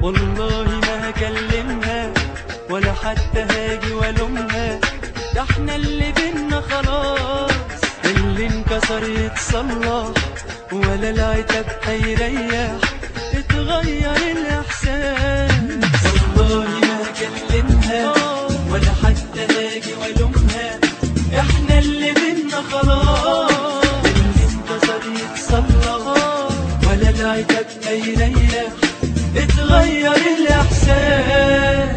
والله ما هكلمها ولا حتى هاجي والومها ده احنا اللي بينا خلاص اللي انكسر يتصلح ولا العتاب هيريح اتغير الاحساس والله ما هكلمها ولا حتى هاجي والومها احنا اللي بينا خلاص اللي انكسر يتصلح ولا العتاب هيريح اتغير الاحساس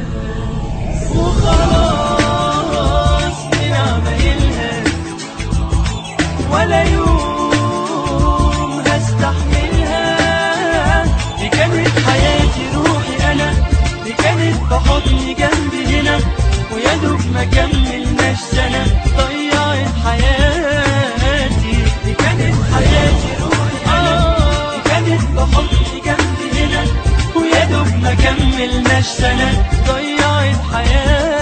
وخلاص من عمايلها ولا يوم هستحملها دي كانت حياتي روحي انا دي كانت بحضني جنبي هنا ويا دوب ما كملناش سنة ضيعت حياتي دي كانت حياتي روحي انا دي كانت بحضني جنبي هنا ويا دوب ما كملناش سنة ضيعت حياتي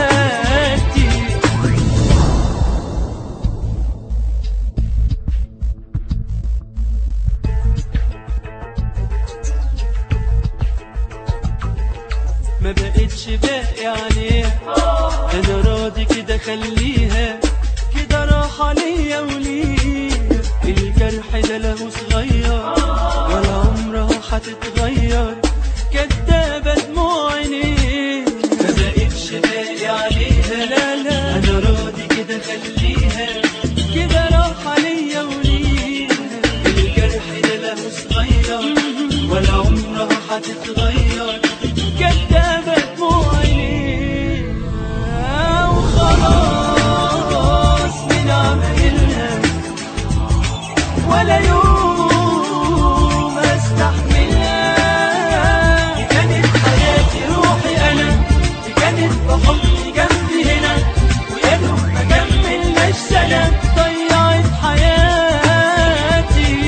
ما بقتش باقي عليها انا راضي كده خليها كده راحة ليا وليها الجرح ده له صغير ولا عمره هتتغير كدابة دموع عينيه ما بقتش باقي عليها لا لا انا راضي كده خليها كده راحة ليا وليها الجرح ده له صغير ولا عمره هتتغير كدابة دموع عينيها وخلاص من عمايلها ولا يوم استحملها دي كانت حياتي روحي انا دي كانت بحضني جنبي هنا ويا دوب ما كملناش سنة ضيعت حياتي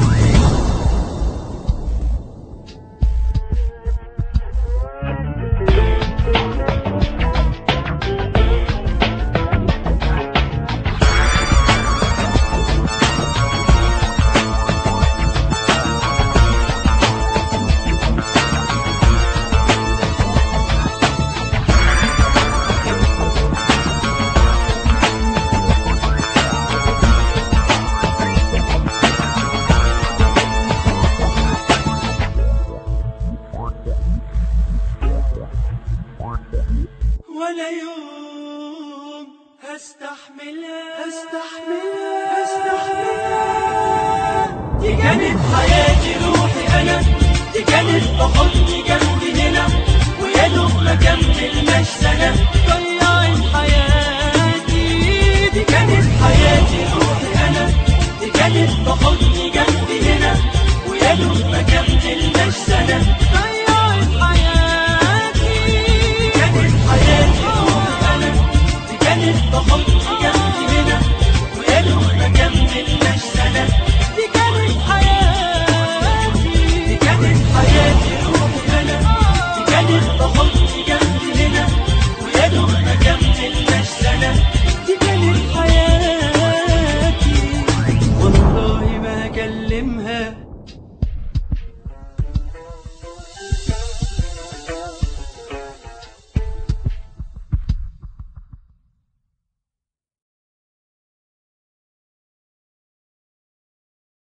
ولا يوم هستحملها هستحملها هستحملها دي كانت حياتي روحي انا دي كانت بحضني جنبي هنا ويا دوب ما كملناش سنة ضيعت حياتي دي كانت حياتي روحي انا دي كانت بحضني